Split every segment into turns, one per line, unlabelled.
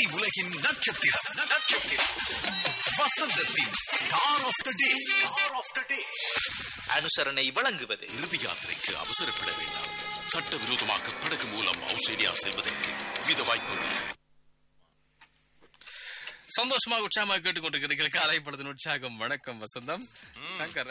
திரை உலகின் நட்சத்திரம் நட்சத்திரம் வசந்தத்தின் star of the day star of the day
அனுசரணை வழங்குவது
இறுதி யாத்திரைக்கு அவசரப்பட வேண்டாம் சட்டவிரோதமாக படகு மூலம் ஆஸ்திரேலியா செல்வதற்கு வித வாய்ப்புள்ளது
சந்தோஷமாக உற்சாகமாக கேட்டுக்கொண்டிருக்கிறீர்கள் காலைப்படத்தின் உற்சாகம் வணக்கம் வசந்தம் சங்கர்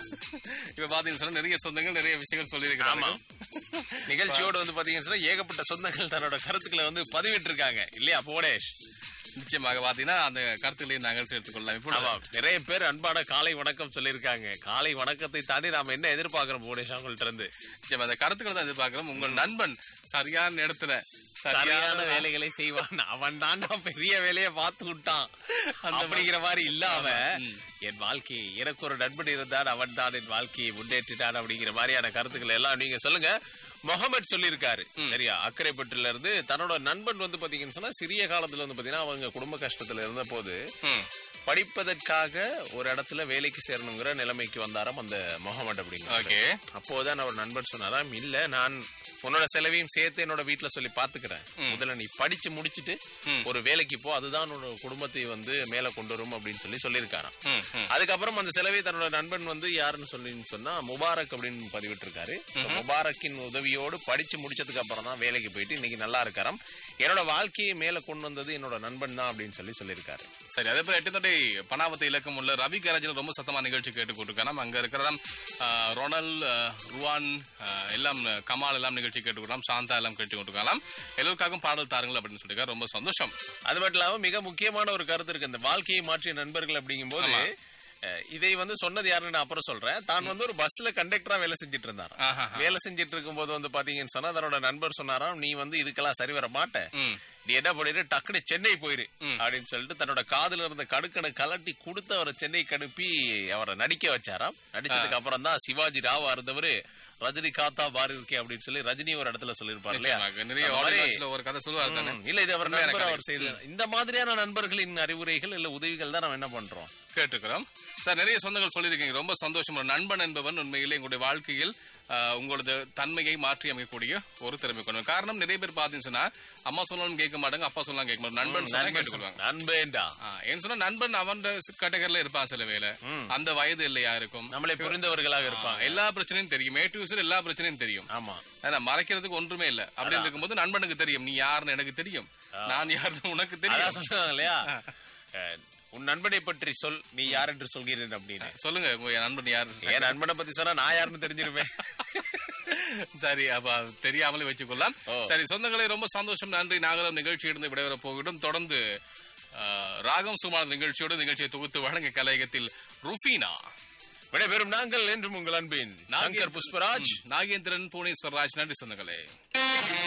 இப்ப பாத்தீங்கன்னு சொன்னா நிறைய சொந்தங்கள் நிறைய விஷயங்கள் சொல்லியிருக்கிறாங்க
நிகழ்ச்சியோட வந்து பாத்தீங்கன்னு சொன்னா ஏகப்பட்ட சொந்தங்கள் தன்னோட கருத்துக்களை வந்து பதிவிட்டு இருக்காங்க இல்லையா புவனேஷ்
நிச்சயமாக பாத்தீங்கன்னா அந்த கருத்துக்களையும் நாங்கள் சேர்த்துக் கொள்ளலாம் இப்போ
ஆமா நிறைய பேர் அன்பான காலை வணக்கம் சொல்லியிருக்காங்க காலை வணக்கத்தை தாண்டி நாம என்ன எதிர்பார்க்கிறோம் புவனேஷ் அவங்கள்ட்ட இருந்து
நிச்சயமா அந்த கருத்துக்களை தான் எதிர்பார்க்கிறோம் உங்கள் நண்பன் சரியான இடத்துல
சரியான வேலைகளை செய்வான் அவன் தான் பெரிய வேலையை பார்த்து விட்டான் அப்படிங்கிற மாதிரி இல்லாம என் வாழ்க்கையை எனக்கு ஒரு நண்பன் இருந்தான் அவன் தான் என் வாழ்க்கையை முன்னேற்றிட்டான் அப்படிங்கிற மாதிரியான கருத்துக்களை எல்லாம் நீங்க சொல்லுங்க முகமது சொல்லியிருக்காரு சரியா அக்கரைப்பட்டுல இருந்து தன்னோட நண்பன் வந்து பாத்தீங்கன்னு சொன்னா சிறிய காலத்துல வந்து பாத்தீங்கன்னா அவங்க குடும்ப கஷ்டத்துல இருந்த போது
ம்.
படிப்பதற்காக ஒரு இடத்துல வேலைக்கு சேரணுங்கிற நிலைமைக்கு வந்தாராம் அந்த முகமது அப்படிங்கிற
ஓகே
அப்போதான் அவர் நண்பர் சொன்னாராம் இல்ல நான் உன்னோட செலவையும் சேர்த்து என்னோட வீட்டுல சொல்லி பாத்துக்கிறேன் முதல்ல நீ படிச்சு முடிச்சிட்டு ஒரு வேலைக்கு போ அதுதான் உன்னோட குடும்பத்தை வந்து மேல கொண்டு வரும் அப்படின்னு சொல்லி சொல்லியிருக்காராம்
ம், ம்.
அதுக்கப்புறம் அந்த செலவை தன்னோட நண்பன் வந்து யாருன்னு சொல்லி சொன்னா முபாரக் அப்படின்னு பதிவிட்டிருக்காரு So, முபாரக்கின் உதவியோடு படிச்சு முடிச்சதுக்கு அப்புறம் தான் வேலைக்கு போயிட்டு இன்னைக்கு நல்லா இருக்காராம் என்னோட வாழ்க்கையை மேல கொண்டு வந்தது என்னோட நண்பன் தான் அப்படின்னு சொல்லி சொல்லியிருக்காரு
சரி அதே போல எட்டு தொட்டை பணாவத்தை இலக்கம் உள்ள ரவி கராஜில் ரொம்ப சத்தமா நிகழ்ச்சி கேட்டுக்கொண்டிருக்கலாம் அங்க இருக்கிற ரொனல் அஹ், ருவான் அஹ், எல்லாம் அஹ், கமால் எல்லாம் நிகழ்ச்சி கேட்டுக்கொள்ளலாம் சாந்தா எல்லாம் கேட்டுக்கொண்டிருக்கலாம் எல்லோருக்காகவும் பாடல் தாருங்கள் அப்படின்னு சொல்லியிருக்காரு ரொம்ப சந்தோஷம்
அது மட்டும் இல்லாம மிக முக்கியமான ஒரு கருத்து இருக்கு இந்த வாழ்க்கையை மாற்றிய நண்பர்கள் அப்படிங்கும்போது அஹ், இதை வந்து சொன்னது யாருன்னு நான் அப்புறம் சொல்றேன் தான் வந்து ஒரு பஸ்ல கண்டக்டரா வேலை செஞ்சுட்டு இருந்தார்
ஆஹா.
வேலை செஞ்சுட்டு இருக்கும்போது வந்து பாத்தீங்கன்னு சொன்னா தன்னோட நண்பர் சொன்னாராம் நீ வந்து இதுக்கெல்லாம் சரி வர மாட்ட
ம்.
நீ என்ன பண்ணிரு டக்குனு சென்னை போயிரு அப்படின்னு சொல்லிட்டு தன்னோட காதுல இருந்த கடுக்கனை கலட்டி கொடுத்து அவரை சென்னைக்கு அனுப்பி அவரை நடிக்க வச்சாராம் நடிச்சதுக்கு அப்புறம் தான் சிவாஜி ராவா இருந்தவரு ரஜினி காத்தா பாரி இருக்கே அப்படின்னு சொல்லி ரஜினி ஒரு இடத்துல சொல்லியிருப்பாரு இல்லையா
நிச்சயமாக. நிறைய
அந்த மாதிரி-
ஆடியோ ஒரு கதை சொல்லுவார் தானே
ம், இல்ல இது அவர்
உண்மையான
நண்பர்
கதை.
அவர் செய்த இந்த மாதிரியான நண்பர்களின் அறிவுரைகள் இல்ல உதவிகள் தான் நம்ம என்ன பண்றோம்
கேட்டுக்கிறோம் சார் நிறைய சொந்தங்கள் சொல்லியிருக்கீங்க ரொம்ப சந்தோஷம் ஒரு நண்பன் என்பவன் உண்மையிலே உங்களுடைய வாழ்க்கையில் ஆஹ், உங்களது தன்மையை மாற்றி அமைக்கக்கூடிய ஒரு திறமை கொண்டு காரணம் நிறைய பேர் பார்த்தீங்கன்னு சொன்னா அம்மா சொன்னாலும் கேட்க மாட்டாங்க அப்பா சொன்னாலும் கேட்க மாட்டாங்க நண்பன் சொன்னா கேட்டுக்கொள்வாங்க
நண்பேண்டா
ஆஹ், ஏன்னு சொன்னா நண்பன் அவன் கேட்டகரியில இருப்பான் சில வேலை அந்த வயது இல்லையா இருக்கும்
நம்மளை புரிந்தவர்களாக இருப்பாங்க
எல்லா பிரச்சனையும் தெரியும் ஏ டு Z எல்லா பிரச்சனையும் தெரியும்
ஆமா
ஆனா மறைக்கிறதுக்கு ஒன்றுமே இல்ல அப்படின்னு இருக்கும்போது நண்பனுக்கு தெரியும் நீ யாருன்னு எனக்கு தெரியும் நான் யாருன்னு உனக்கு
அதான்
தெரியும்
சொன்னாங்க இல்லையா அஹ், உன் நண்பனை பற்றி சொல் நீ யார் என்று சொல்கிறேன் அப்படின்னு
சொல்லுங்க உங்க நண்பன் யாரு
என் நண்பனை பத்தி சொன்னா நான் யாருன்னு தெரிஞ்சிருப்பேன்
சரி அப்ப தெரியாமலே வச்சுக்கொள்ளலாம் சரி சொந்தங்களே ரொம்ப சந்தோஷம் நன்றி நாங்களும் நிகழ்ச்சி இருந்து விடைபெற போகிடும் தொடர்ந்து ஆஹ், ராகம் சுமார் நிகழ்ச்சியோடு நிகழ்ச்சியை தொகுத்து வழங்க கலையகத்தில் ருஃபீனா
விடைபெறும் நாங்கள் என்றும் உங்கள் அன்பின் நாங்கர் புஷ்பராஜ்
நாகேந்திரன் புவனேஸ்வர் ராஜ் நன்றி சொந்தங்களே